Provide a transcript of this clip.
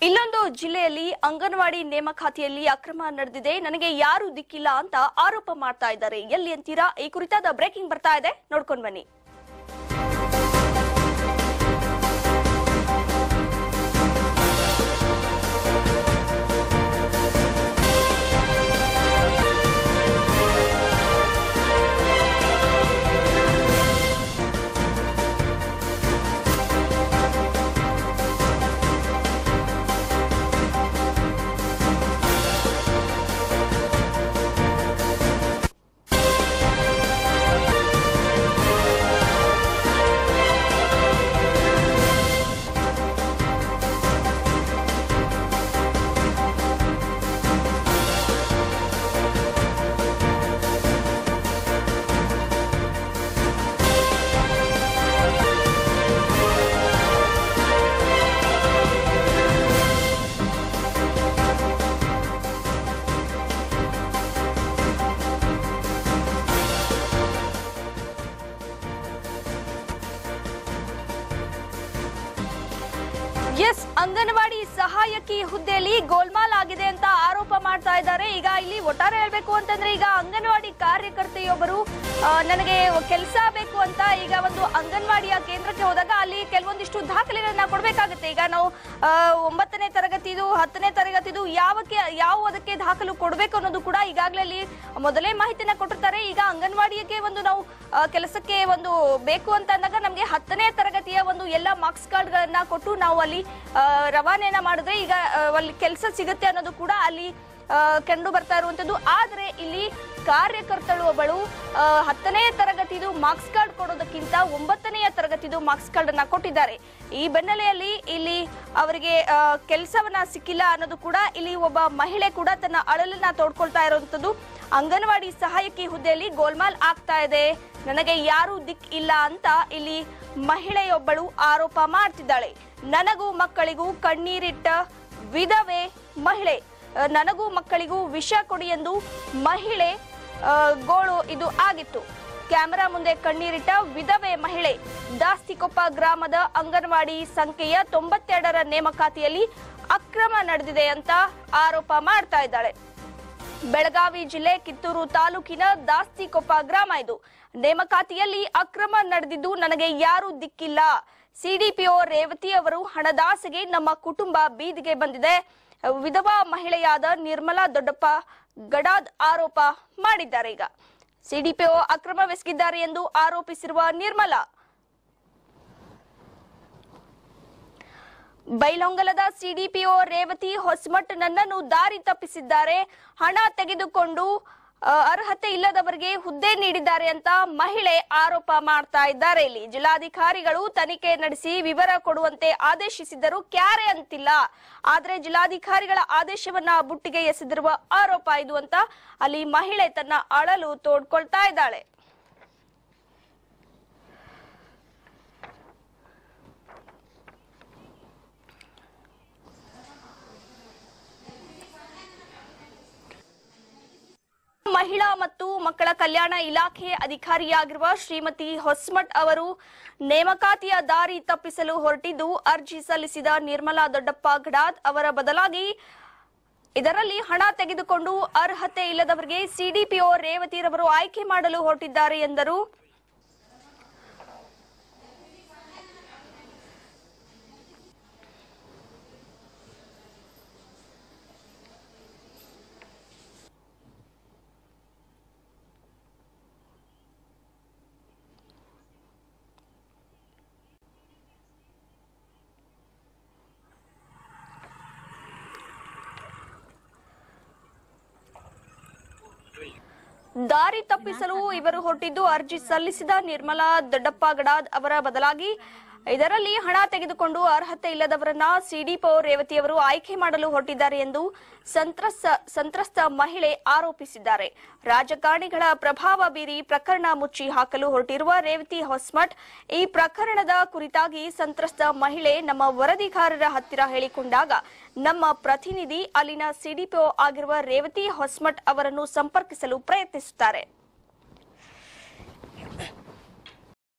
ಇಲ್ಲೊಂದು ಜಿಲ್ಲೆಯಲ್ಲಿ ಅಂಗನವಾಡಿ ನೇಮಕಾತಿಯಲ್ಲಿ ಅಕ್ರಮ ನಡೆದಿದೆ ನನಗೆ ಯಾರು ದಿಕ್ಕಿಲ್ಲ ಅಂತ ಆರೋಪ ಮಾಡ್ತಾ ಇದ್ದಾರೆ ಎಲ್ಲಿ ಅಂತೀರಾ ಈ ಕುರಿತಾದ ಬ್ರೇಕಿಂಗ್ ಬರ್ತಾ ಇದೆ ನೋಡ್ಕೊಂಡ್ ಬನ್ನಿ ಎಸ್ ಅಂಗನವಾಡಿ ಸಹಾಯಕಿ ಹುದ್ದೆಯಲ್ಲಿ ಗೋಲ್ಮಾಲ್ ಆಗಿದೆ ಅಂತ ಆರೋಪ ಮಾಡ್ತಾ ಇದ್ದಾರೆ ಈಗ ಇಲ್ಲಿ ಒಟ್ಟಾರೆ ಹೇಳ್ಬೇಕು ಅಂತಂದ್ರೆ ಈಗ ಅಂಗನವಾಡಿ ಕಾರ್ಯಕರ್ತೆಯೊಬ್ಬರು ಆ, ನನಗೆ ಕೆಲಸ ಬೇಕು ಅಂತ ಈಗ ಒಂದು ಅಂಗನವಾಡಿಯ ಕೇಂದ್ರಕ್ಕೆ ಹೋದಾಗ ಅಲ್ಲಿ ಕೆಲವೊಂದಿಷ್ಟು ದಾಖಲೆಗಳನ್ನ ಕೊಡ್ಬೇಕಾಗುತ್ತೆ ಈಗ ನಾವು ಆ, ಒಂಬತ್ತನೇ ತರಗತಿದು ಹತ್ತನೇ ತರಗತಿದು ಯಾವಕ್ಕೆ ಯಾವ ಅದಕ್ಕೆ ದಾಖಲು ಕೊಡಬೇಕು ಅನ್ನೋದು ಕೂಡ ಈಗಾಗಲೇ ಅಲ್ಲಿ ಮೊದಲೇ ಮಾಹಿತಿನ ಕೊಟ್ಟಿರ್ತಾರೆ ಈಗ ಅಂಗನವಾಡಿಗೆ ಒಂದು ನಾವು ಆ, ಕೆಲಸಕ್ಕೆ ಒಂದು ಬೇಕು ಅಂತ ಅಂದಾಗ ನಮಗೆ ಹತ್ತನೇ ತರಗತಿಯ ಒಂದು ಎಲ್ಲ ಮಾರ್ಕ್ಸ್ ಕಾರ್ಡ್ಗಳನ್ನ ಕೊಟ್ಟು ನಾವು ಅಲ್ಲಿ ಆ, ರವಾನೆಯನ್ನ ಮಾಡಿದ್ರೆ ಈಗ ಆ, ಅಲ್ಲಿ ಕೆಲಸ ಸಿಗುತ್ತೆ ಅನ್ನೋದು ಕೂಡ ಅಲ್ಲಿ ಆ, ಕಂಡು ಬರ್ತಾ ಇರುವಂತದ್ದು ಆದ್ರೆ ಇಲ್ಲಿ ಕಾರ್ಯಕರ್ತಳು ಒಬ್ಬಳು ಆ, ಹತ್ತನೇ ತರಗತಿದು ಮಾರ್ಕ್ಸ್ ಕಾರ್ಡ್ ಕೊಡೋದಕ್ಕಿಂತ ಒಂಬತ್ತನೆಯ ತರಗತಿದು ಮಾರ್ಕ್ಸ್ ಕಾರ್ಡ್ ಅನ್ನ ಕೊಟ್ಟಿದ್ದಾರೆ ಈ ಬೆನ್ನಲೆಯಲ್ಲಿ ಇಲ್ಲಿ ಅವರಿಗೆ ಕೆಲಸವನ್ನ ಸಿಕ್ಕಿಲ್ಲ ಅನ್ನೋದು ಕೂಡ ಇಲ್ಲಿ ಒಬ್ಬ ಮಹಿಳೆ ಕೂಡ ತನ್ನ ಅಳಲನ್ನ ತೋಡ್ಕೊಳ್ತಾ ಇರುವಂತದ್ದು ಅಂಗನವಾಡಿ ಸಹಾಯಕಿ ಹುದ್ದೆಯಲ್ಲಿ ಗೋಲ್ಮಾಲ್ ಆಗ್ತಾ ಇದೆ ನನಗೆ ಯಾರು ದಿಕ್ ಇಲ್ಲ ಅಂತ ಇಲ್ಲಿ ಮಹಿಳೆಯೊಬ್ಬಳು ಆರೋಪ ಮಾಡ್ತಿದ್ದಾಳೆ ನನಗೂ ಮಕ್ಕಳಿಗೂ ಕಣ್ಣೀರಿಟ್ಟ ವಿಧವೆ ಮಹಿಳೆ ಅಹ್, ನನಗೂ ಮಕ್ಕಳಿಗೂ ವಿಷ ಕೊಡಿ ಎಂದು ಮಹಿಳೆ ಅಹ್, ಗೋಳು ಇದು ಆಗಿತ್ತು ಕ್ಯಾಮೆರಾ ಮುಂದೆ ಕಣ್ಣೀರಿಟ್ಟ ವಿಧವೆ ಮಹಿಳೆ ದಾಸ್ತಿಕೊಪ್ಪ ಗ್ರಾಮದ ಅಂಗನವಾಡಿ ಸಂಖ್ಯೆಯ ತೊಂಬತ್ತೆರಡರ ನೇಮಕಾತಿಯಲ್ಲಿ ಅಕ್ರಮ ನಡೆದಿದೆ ಅಂತ ಆರೋಪ ಮಾಡ್ತಾ ಇದ್ದಾಳೆ ಬೆಳಗಾವಿ ಜಿಲ್ಲೆ ಕಿತ್ತೂರು ತಾಲೂಕಿನ ದಾಸ್ತಿಕೊಪ್ಪ ಗ್ರಾಮ ಇದು ನೇಮಕಾತಿಯಲ್ಲಿ ಅಕ್ರಮ ನಡೆದಿದ್ದು ನನಗೆ ಯಾರು ದಿಕ್ಕಿಲ್ಲ ಸಿಡಿಪಿಒ ರೇವತಿ ಅವರು ಹಣದಾಸೆಗೆ ನಮ್ಮ ಕುಟುಂಬ ಬೀದಿಗೆ ಬಂದಿದೆ ವಿಧವಾ ಮಹಿಳೆಯಾದ ನಿರ್ಮಲಾ ದೊಡ್ಡಪ್ಪ ಗಡಾದ್ ಆರೋಪ ಮಾಡಿದ್ದಾರೆ ಈಗ ಸಿಡಿಪಿಒ ಅಕ್ರಮವೆಸಗಿದ್ದಾರೆ ಎಂದು ಆರೋಪಿಸಿರುವ ನಿರ್ಮಲಾ ಬೈಲೊಂಗಲದ ಸಿಡಿಪಿಒ ರೇವತಿ ಹೊಸಮಠ್ ನನ್ನನ್ನು ದಾರಿ ತಪ್ಪಿಸಿದ್ದಾರೆ ಹಣ ತೆಗೆದುಕೊಂಡು ಆ, ಅರ್ಹತೆ ಇಲ್ಲದವರಿಗೆ ಹುದ್ದೆ ನೀಡಿದ್ದಾರೆ ಅಂತ ಮಹಿಳೆ ಆರೋಪ ಮಾಡ್ತಾ ಇದ್ದಾರೆ ಇಲ್ಲಿ ಜಿಲ್ಲಾಧಿಕಾರಿಗಳು ತನಿಖೆ ನಡೆಸಿ ವಿವರ ಕೊಡುವಂತೆ ಆದೇಶಿಸಿದ್ದರು ಕ್ಯಾರೆ ಅಂತಿಲ್ಲ ಆದ್ರೆ ಜಿಲ್ಲಾಧಿಕಾರಿಗಳ ಆದೇಶವನ್ನ ಬುಟ್ಟಿಗೆ ಎಸೆದಿರುವ ಆರೋಪ ಇದು ಅಂತ ಅಲ್ಲಿ ಮಹಿಳೆ ತನ್ನ ಅಳಲು ತೋಡ್ಕೊಳ್ತಾ ಇದ್ದಾಳೆ ಮಹಿಳಾ ಮತ್ತು ಮಕ್ಕಳ ಕಲ್ಯಾಣ ಇಲಾಖೆ ಅಧಿಕಾರಿಯಾಗಿರುವ ಶ್ರೀಮತಿ ಹೊಸ್ಮಠ್ ಅವರು ನೇಮಕಾತಿಯ ದಾರಿ ತಪ್ಪಿಸಲು ಹೊರಟಿದ್ದು ಅರ್ಜಿ ಸಲ್ಲಿಸಿದ ನಿರ್ಮಲಾ ದೊಡ್ಡಪ್ಪ ಗಡಾದ್ ಅವರ ಬದಲಾಗಿ ಇದರಲ್ಲಿ ಹಣ ತೆಗೆದುಕೊಂಡು ಅರ್ಹತೆ ಇಲ್ಲದವರಿಗೆ ಸಿಡಿಪಿಒ ರೇವತಿರವರು ಆಯ್ಕೆ ಮಾಡಲು ಹೊರಟಿದ್ದಾರೆ ಎಂದರು ದಾರಿ ತಪ್ಪಿಸಲು ಇವರು ಹೊರಟಿದ್ದು ಅರ್ಜಿ ಸಲ್ಲಿಸಿದ ನಿರ್ಮಲಾ ದೊಡ್ಡಪ್ಪ ಗಡಾದ್ ಅವರ ಬದಲಾಗಿ ಇದರಲ್ಲಿ ಹಣ ತೆಗೆದುಕೊಂಡು ಅರ್ಹತೆ ಇಲ್ಲದವರನ್ನ ಸಿಡಿಪೋ ರೇವತಿಯವರು ಆಯ್ಕೆ ಮಾಡಲು ಹೊರಟಿದ್ದಾರೆ ಎಂದು ಸಂತ್ರಸ್ತ ಸಂತ್ರಸ್ತ ಮಹಿಳೆ ಆರೋಪಿಸಿದ್ದಾರೆ ರಾಜಕಾರಣಿಗಳ ಪ್ರಭಾವ ಬೀರಿ ಪ್ರಕರಣ ಮುಚ್ಚಿ ಹಾಕಲು ಹೊರಟಿರುವ ರೇವತಿ ಹೊಸ್ಮಠ್ ಈ ಪ್ರಕರಣದ ಕುರಿತಾಗಿ ಸಂತ್ರಸ್ತ ಮಹಿಳೆ ನಮ್ಮ ವರದಿಗಾರರ ಹತ್ತಿರ ಹೇಳಿಕೊಂಡಾಗ ನಮ್ಮ ಪ್ರತಿನಿಧಿ ಅಲ್ಲಿನ ಸಿಡಿಪಿಒ ಆಗಿರುವ ರೇವತಿ ಹೊಸ್ಮಠ್ ಅವರನ್ನು ಸಂಪರ್ಕಿಸಲು ಪ್ರಯತ್ನಿಸುತ್ತಾರೆ